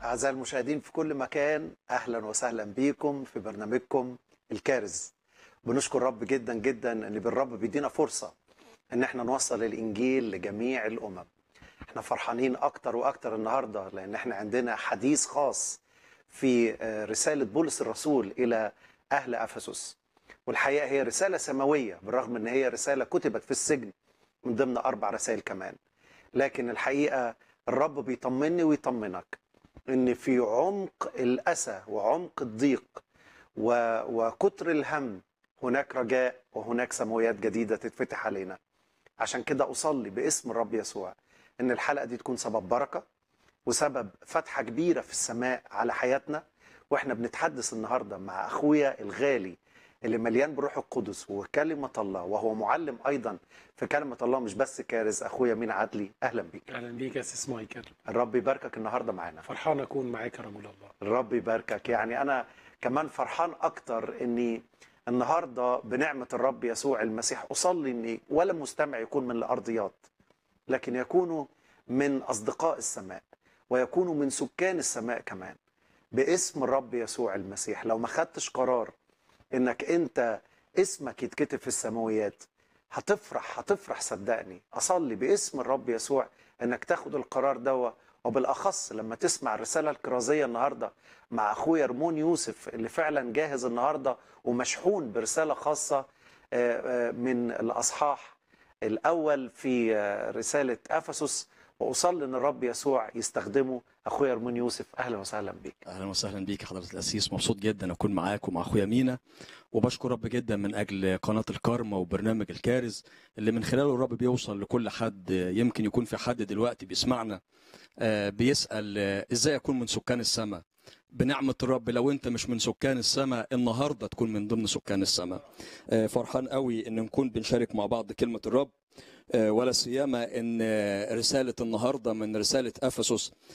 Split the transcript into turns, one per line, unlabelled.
أعزائي المشاهدين في كل مكان أهلا وسهلا بيكم في برنامجكم الكارز بنشكر رب جدا جدا أن بالرب بيدينا فرصة أن احنا نوصل الإنجيل لجميع الأمم احنا فرحانين أكتر وأكتر النهاردة لأن احنا عندنا حديث خاص في آه، رسالة بولس الرسول إلى أهل أفسس والحقيقة هي رسالة سماوية بالرغم أن هي رسالة كتبت في السجن من ضمن أربع رسائل كمان لكن الحقيقة الرب بيطمني ويطمنك ان في عمق الاسى وعمق الضيق و... وكتر الهم هناك رجاء وهناك سماويات جديده تتفتح علينا عشان كده اصلي باسم الرب يسوع ان الحلقه دي تكون سبب بركه وسبب فتحه كبيره في السماء على حياتنا واحنا بنتحدث النهارده مع اخويا الغالي اللي مليان بروح القدس وكلمه الله وهو معلم ايضا في كلمه الله مش بس كارز اخويا مين عدلي اهلا بيك
اهلا بيك يا استاذ مايكل
الرب يباركك النهارده معانا
فرحان اكون معاك يا رجل الله
الرب يباركك يعني انا كمان فرحان اكتر اني النهارده بنعمه الرب يسوع المسيح اصلي اني ولا مستمع يكون من الارضيات لكن يكونوا من اصدقاء السماء ويكونوا من سكان السماء كمان باسم الرب يسوع المسيح لو ما خدتش قرار انك انت اسمك يتكتب في السماويات هتفرح هتفرح صدقني اصلي باسم الرب يسوع انك تاخد القرار ده وبالاخص لما تسمع الرساله الكرازيه النهارده مع اخويا رمون يوسف اللي فعلا جاهز النهارده ومشحون برساله خاصه آه، آه، من الاصحاح الاول في آه، رساله افسس واصلي ان الرب يسوع يستخدمه اخويا رمون يوسف اهلا وسهلا بيك
اهلا وسهلا بيك يا حضره الاسيس مبسوط جدا اكون معاك ومع اخويا مينا وبشكر رب جدا من اجل قناه الكارما وبرنامج الكارز اللي من خلاله الرب بيوصل لكل حد يمكن يكون في حد دلوقتي بيسمعنا آه، بيسال آه، ازاي اكون من سكان السماء بنعمه الرب لو انت مش من سكان السماء النهارده تكون من ضمن سكان السماء آه، فرحان قوي ان نكون بنشارك مع بعض كلمه الرب آه، ولا سيما ان آه، رساله النهارده من رساله افسس